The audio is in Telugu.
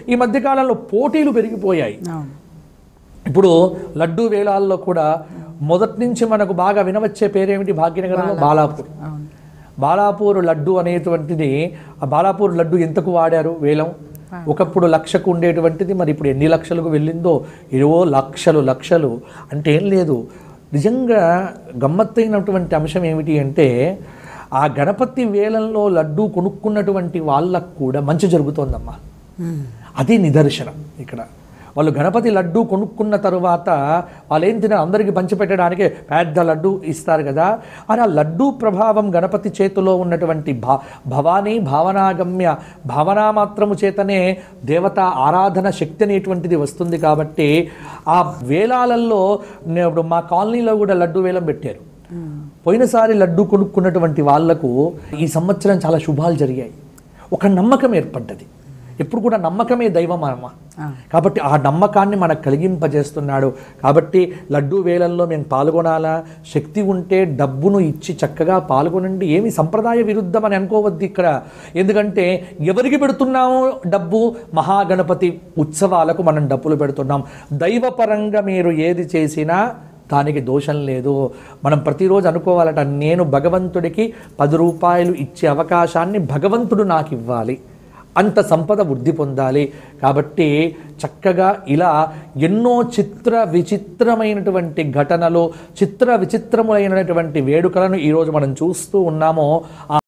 ఈ మధ్యకాలంలో పోటీలు పెరిగిపోయాయి అవును ఇప్పుడు లడ్డూ వేలాల్లో కూడా మొదటి నుంచి మనకు బాగా వినవచ్చే పేరేమిటి భాగ్యనగరంలో బాలాపూర్ అవును బాలాపూర్ లడ్డు అనేటువంటిది ఆ బాలాపూర్ లడ్డు ఎంతకు వాడారు వేలం ఒకప్పుడు లక్షకు ఉండేటువంటిది మరి ఇప్పుడు ఎన్ని లక్షలకు వెళ్ళిందో ఇరవో లక్షలు లక్షలు అంటే ఏం లేదు నిజంగా గమ్మత్తైనటువంటి అంశం ఏమిటి అంటే ఆ గణపతి వేలంలో లడ్డు కొనుక్కున్నటువంటి వాళ్ళకు కూడా మంచి జరుగుతోందమ్మా అది నిదర్శనం ఇక్కడ వాళ్ళు గణపతి లడ్డు కొనుక్కున్న తరువాత వాళ్ళు ఏం తినారు అందరికీ పంచిపెట్టడానికి పెద్ద లడ్డు ఇస్తారు కదా అని ఆ లడ్డు ప్రభావం గణపతి చేతిలో ఉన్నటువంటి భా భవానీ భావనాగమ్య భావనా మాత్రము చేతనే దేవత ఆరాధన శక్తి అనేటువంటిది వస్తుంది కాబట్టి ఆ వేలాలలో నే- ఇప్పుడు మా కాలనీలో కూడా లడ్డు వేలం పెట్టారు పోయినసారి లడ్డు కొనుక్కున్నటువంటి వాళ్లకు ఈ సంవత్సరం చాలా శుభాలు జరిగాయి ఒక నమ్మకం ఏర్పడ్డది ఎప్పుడు కూడా నమ్మకమే దైవం అమ్మ కాబట్టి ఆ నమ్మకాన్ని మనకు కలిగింపజేస్తున్నాడు కాబట్టి లడ్డూ వేలల్లో మేము పాల్గొనాలా శక్తి ఉంటే డబ్బును ఇచ్చి చక్కగా పాల్గొనండి ఏమి సంప్రదాయ విరుద్ధం అని అనుకోవద్దు ఇక్కడ ఎందుకంటే ఎవరికి పెడుతున్నాము డబ్బు మహాగణపతి ఉత్సవాలకు మనం డబ్బులు పెడుతున్నాం దైవపరంగా మీరు ఏది చేసినా దానికి దోషం లేదు మనం ప్రతిరోజు అనుకోవాలట నేను భగవంతుడికి పది రూపాయలు ఇచ్చే అవకాశాన్ని భగవంతుడు నాకు ఇవ్వాలి అంత సంపద వృద్ధి పొందాలి కాబట్టి చక్కగా ఇలా ఎన్నో చిత్ర విచిత్రమైనటువంటి ఘటనలు చిత్ర విచిత్రములైనటువంటి వేడుకలను ఈరోజు మనం చూస్తూ ఉన్నామో ఆ